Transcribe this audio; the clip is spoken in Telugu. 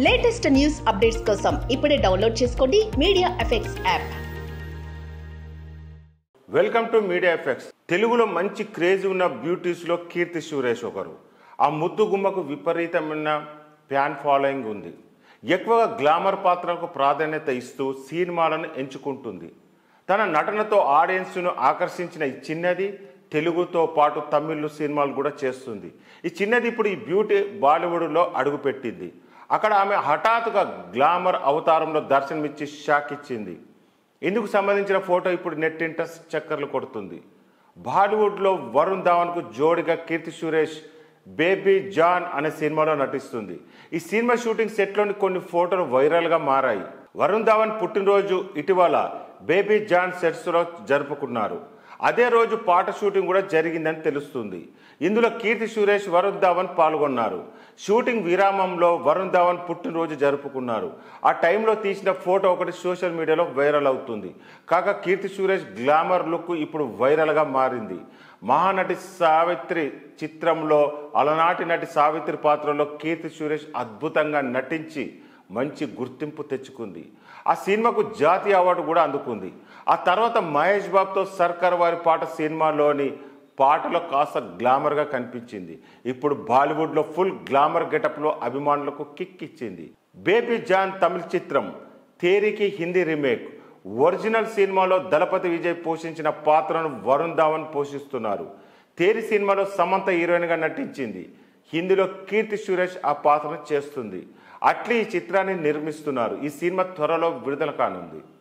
లేటెస్ట్ న్యూస్ అప్డేట్స్ కోసం ఇప్పుడే డౌన్లోడ్ చేసుకోండి media effects app welcome to media effects తెలుగులో మంచి క్రేజ్ ఉన్న బ్యూటీస్లో కీర్తి సురేష్ ఒకరు ఆ ముద్దు గుమ్మకు విపరీతమైన ఫ్యాన్ ఫాలోయింగ్ ఉంది ఎక్కువగా గ్లామర్ పాత్రకు ప్రాధాన్యత ఇస్తూ సినిమాలను ఎంచుకుంటుంది తన నటనతో ఆడియన్స్ను ఆకర్షించిన ఈ చిన్నది తెలుగుతో పాటు తమిళ్ సినిమాలు కూడా చేస్తుంది ఈ చిన్నది ఇప్పుడు ఈ బ్యూటీ బాలీవుడ్లో అడుగుపెట్టింది అక్కడ ఆమె హఠాత్తుగా గ్లామర్ అవతారంలో దర్శనమిచ్చి షాక్ ఇచ్చింది ఇందుకు సంబంధించిన ఫోటో ఇప్పుడు నెట్టింట చక్కర్లు కొడుతుంది బాలీవుడ్లో వరుణ్ ధావన్కు జోడిగా కీర్తి సురేష్ బేబీ జాన్ అనే సినిమాలో నటిస్తుంది ఈ సినిమా షూటింగ్ సెట్లోని కొన్ని ఫోటోలు వైరల్గా మారాయి వరుణ్ ధావన్ పుట్టినరోజు ఇటీవల బేబీ జాన్ సెట్స్లో జరుపుకున్నారు అదే రోజు పాట షూటింగ్ కూడా జరిగిందని తెలుస్తుంది ఇందులో కీర్తి సురేష్ వరుణ్ ధావన్ పాల్గొన్నారు షూటింగ్ విరామంలో వరుణ్ ధావన్ పుట్టినరోజు జరుపుకున్నారు ఆ టైంలో తీసిన ఫోటో ఒకటి సోషల్ మీడియాలో వైరల్ అవుతుంది కాగా కీర్తి సురేష్ గ్లామర్ లుక్ ఇప్పుడు వైరల్గా మారింది మహానటి సావిత్రి చిత్రంలో అలనాటి నటి సావిత్రి పాత్రలో కీర్తి సురేష్ అద్భుతంగా నటించి మంచి గుర్తింపు తెచ్చుకుంది ఆ సినిమాకు జాతీయ అవార్డు కూడా అందుకుంది ఆ తర్వాత మహేష్ బాబుతో సర్కార్ వారి పాట సినిమాలోని పాటలో కాస్త గ్లామర్గా కనిపించింది ఇప్పుడు బాలీవుడ్లో ఫుల్ గ్లామర్ గెటప్లో అభిమానులకు కిక్ ఇచ్చింది బేబీ జాన్ తమిళ చిత్రం తేరికి హిందీ రీమేక్ ఒరిజినల్ సినిమాలో దళపతి విజయ్ పోషించిన పాత్రను వరుణ్ ధావన్ పోషిస్తున్నారు తేరి సినిమాలో సమంత హీరోయిన్గా నటించింది హిందీలో కీర్తి సురేష్ ఆ పాత్రను చేస్తుంది అట్లీ ఈ చిత్రాన్ని నిర్మిస్తున్నారు ఈ సినిమా త్వరలో విడుదల కానుంది